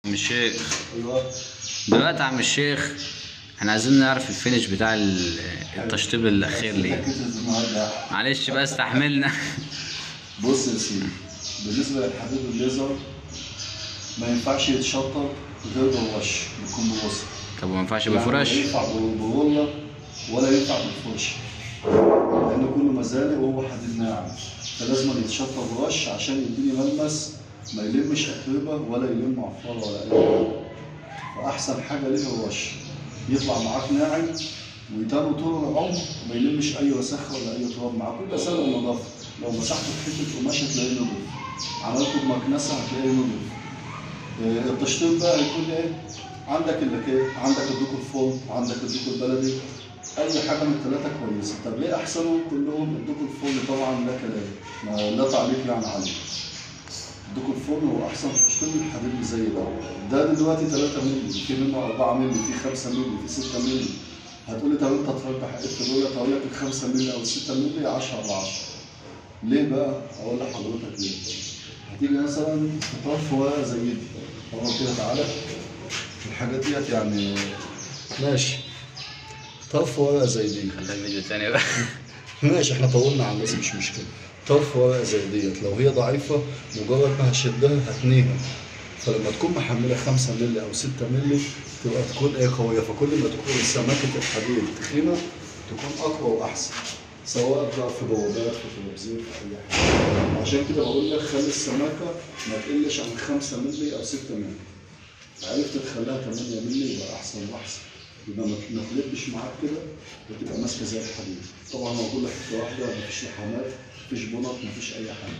عم الشيخ ايوه دلوقتي يا عم الشيخ احنا عايزين نعرف الفينش بتاع ال- التشطيب الاخير ليه ركزت النهارده معلش بقى استحملنا بص يا سيدي بالنسبه للحديد الليزر ما ينفعش يتشطب غير بالرش بيكون بوسط طب وما ينفعش يعني بفرش لا ينفع بالرولة ولا ينفع بالفرش لان كله مزالق وهو حديد ناعم فلازم يتشطب رش عشان يديني ملمس ما يلمش اتربه ولا يلم عفاره ولا اي حاجه فاحسن حاجه ليه الرش يطلع معاك ناعم ويتانه طول العمر ما يلمش اي وسخه ولا اي تراب معاك كل سنه نظافه لو مسحته بحته قماشه هتلاقيه نضيف عملته بمكنسه هتلاقيه نضيف آه، التشطيب بقى هيكون ايه؟ عندك اللاكيه، عندك الدوك الفول، عندك الدوك البلدي، اي حاجه من الثلاثه كويسه، طب ليه احسنهم كلهم الدوك الفول طبعا لا كلام، ما لا تعليق يعني عليه. الدوك الفول هو احسن تشطيب الحديد اللي زي ده، ده دلوقتي 3 مللي، في منه 4 مللي، في 5 مللي، في 6 مللي. هتقولي طب انت ترجح الترولة اقول لك ال 5 مللي او ال 6 مللي 10 على 10. ليه بقى؟ اقول لحضرتك ليه؟ هتيجي مثلا في طرف ورقه زي دي طبعا كده تعالى الحاجات ديت يعني ماشي طرف ورقه زي دي خليها فيديو تاني بقى ماشي احنا طولنا على الناس مش مشكله طرف ورقه زي ديت لو هي ضعيفه مجرد ما هشدها هتنيها فلما تكون محمله 5 مللي او 6 مللي تبقى تكون ايه قويه فكل ما تكون سماكه الحديد تخينه تكون اقوى واحسن سواء بقى في بوابات في تلفزيون في اي حاجه عشان كده بقول لك خلي السماكه ما تقلش عن 5 مللي او 6 مللي عرفت تخليها 8 مللي يبقى احسن واحسن يبقى ما ما تلبش معاك كده وتبقى ماسكه زي الحديد طبعا هو كل حته واحده مفيش لحامات مفيش بنط مفيش اي حاجه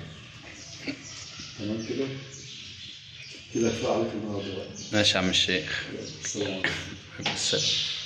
تمام كده كده كفايه عليك النهارده بقى ماشي يا عم الشيخ السلام عليكم السلام